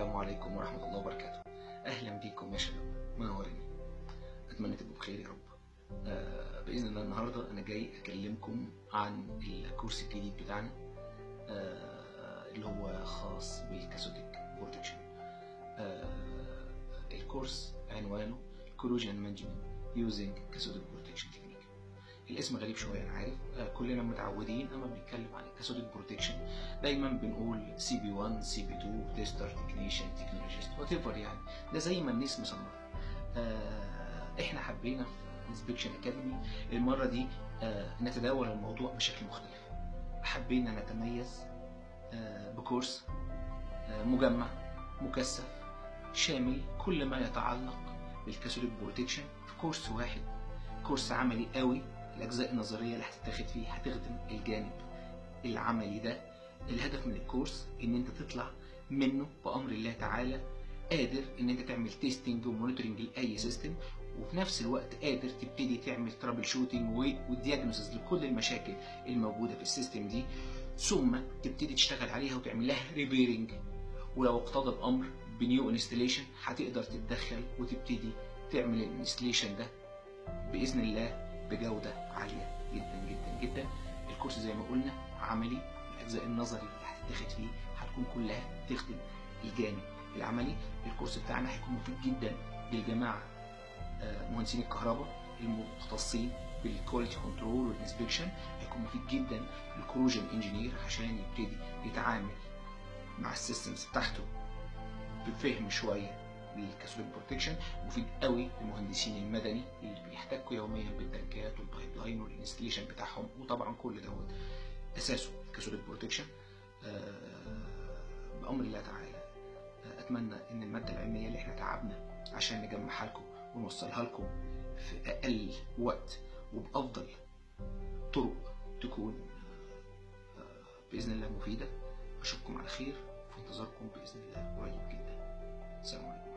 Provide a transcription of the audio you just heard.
السلام عليكم ورحمة الله وبركاته أهلا بيكم يا شباب منورين أتمنى تبقوا بخير يا رب آه بإذن الله النهاردة أنا جاي أكلمكم عن الكورس الجديد بتاعنا آه اللي هو خاص بالكاسوديك بروتكشن آه الكورس عنوانه كوروجن مانجمنت يوزنج كاسوديك بروتكشن تكنيك الاسم غريب شويه انا عارف آه كلنا متعودين اما بنتكلم عن الكاسوديك بروتكشن دايما بنقول سي بي 1 سي بي 2 تيستر تكنيشن تكنولوجيست وات ايفر يعني ده زي ما الناس مصنفه آه احنا حبينا في انسبكشن اكاديمي المره دي آه نتداول الموضوع بشكل مختلف حبينا نتميز آه بكورس آه مجمع مكثف شامل كل ما يتعلق بالكاثوليك بروتكشن في كورس واحد كورس عملي قوي الاجزاء النظريه اللي هتتاخد فيه هتخدم الجانب العملي ده الهدف من الكورس ان انت تطلع منه بامر الله تعالى قادر ان انت تعمل تيستنج ومونيتورنج لاي سيستم وفي نفس الوقت قادر تبتدي تعمل ترابل شوتنج ودياجنوسيس لكل المشاكل الموجوده في السيستم دي ثم تبتدي تشتغل عليها وتعمل لها ريبيرنج ولو اقتضى الامر بنيو انستليشن هتقدر تتدخل وتبتدي تعمل الانستليشن ده باذن الله بجوده عاليه جدا جدا جدا الكورس زي ما قلنا عملي الاجزاء النظري اللي هتتاخد فيه هتكون كلها تخدم الجانب العملي الكورس بتاعنا هيكون مفيد جدا للجماعه مهندسين الكهرباء المختصين بالكواليتي كنترول والانسبكشن هيكون مفيد جدا للكروجن انجينير عشان يبتدي يتعامل مع السيستمز بتاعته بفهم شويه للكاثوليك بروتكشن مفيد قوي للمهندسين المدني اللي بيحتكوا يوميا بالتنكات والبايب لاين والانستليشن بتاعهم وطبعا كل دوت اساسه الكاثوليك بروتكشن بامر الله تعالى اتمنى ان الماده العلميه اللي احنا تعبنا عشان نجمعها لكم ونوصلها لكم في اقل وقت وبافضل طرق تكون باذن الله مفيده اشوفكم على خير في انتظاركم باذن الله قريب جدا السلام عليكم